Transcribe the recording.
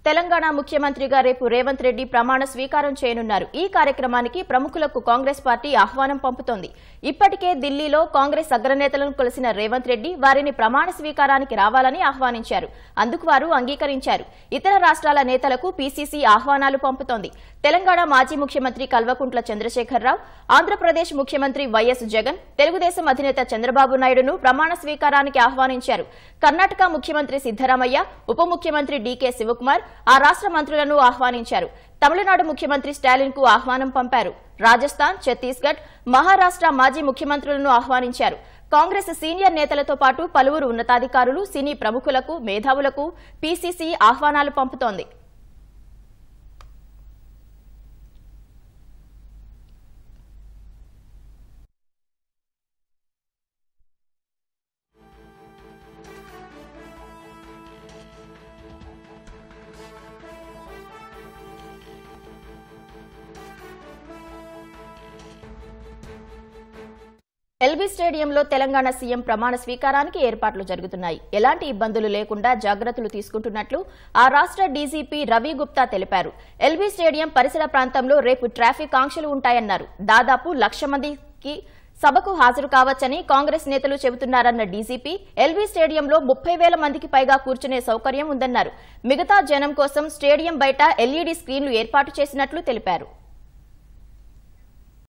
తెలంగాణ ముఖ్యమంత్రిగా రేపు రేవంత్ రెడ్డి ప్రమాణ స్వీకారం చేయనున్నారు ఈ కార్యక్రమానికి ప్రముఖులకు కాంగ్రెస్ పార్టీ ఆహ్వానం పంపుతోంది ఇప్పటికే ఢిల్లీలో కాంగ్రెస్ అగ్రనేతలను కలిసిన రేవంత్ రెడ్డి వారిని ప్రమాణ స్వీకారానికి రావాలని ఆహ్వానించారు అందుకు వారు అంగీకరించారు ఇతర రాష్ట్రాల నేతలకు పీసీసీ ఆహ్వానాలు పంపుతోంది తెలంగాణ మాజీ ముఖ్యమంత్రి కల్వకుంట్ల చంద్రశేఖరరావు ఆంధ్రప్రదేశ్ ముఖ్యమంత్రి వైఎస్ జగన్ తెలుగుదేశం అధినేత చంద్రబాబు నాయుడును ప్రమాణ స్వీకారానికి ఆహ్వానించారు కర్ణాటక ముఖ్యమంత్రి సిద్దరామయ్య ఉప ముఖ్యమంత్రి డీకే శివకుమార్ ఆ రాష్ట్ర మంత్రులను ఆహ్వానించారు తమిళనాడు ముఖ్యమంత్రి స్టాలిన్ కు ఆహ్వానం పంపారు రాజస్థాన్ ఛత్తీస్గఢ్ మహారాష్ట్ర మాజీ ముఖ్యమంత్రులను ఆహ్వానించారు కాంగ్రెస్ సీనియర్ నేతలతో పాటు పలువురు ఉన్నతాధికారులు సినీ ప్రముఖులకు మేధావులకు పీసీసీ ఆహ్వానాలు పంపుతోంది ఎల్బీ స్టేడియంలో తెలంగాణ సీఎం ప్రమాణ స్వీకారానికి ఏర్పాట్లు జరుగుతున్నాయి ఎలాంటి ఇబ్బందులు లేకుండా జాగ్రత్తలు తీసుకుంటున్నట్లు ఆ రాష్ట్ర డీజీపీ రవి గుప్తా తెలిపారు ఎల్బీ స్టేడియం పరిసర ప్రాంతంలో రేపు ట్రాఫిక్ ఆంక్షలు ఉంటాయన్నారు దాదాపు లక్ష మందికి సభకు హాజరు కావచ్చని కాంగ్రెస్ నేతలు చెబుతున్నారన్న డీజీపీ ఎల్బీ స్టేడియంలో ముప్పై వేల మందికి పైగా కూర్చునే సౌకర్యం ఉందన్నారు మిగతా జనం కోసం స్టేడియం బయట ఎల్ఈడీ స్క్రీన్లు ఏర్పాటు చేసినట్లు తెలిపారు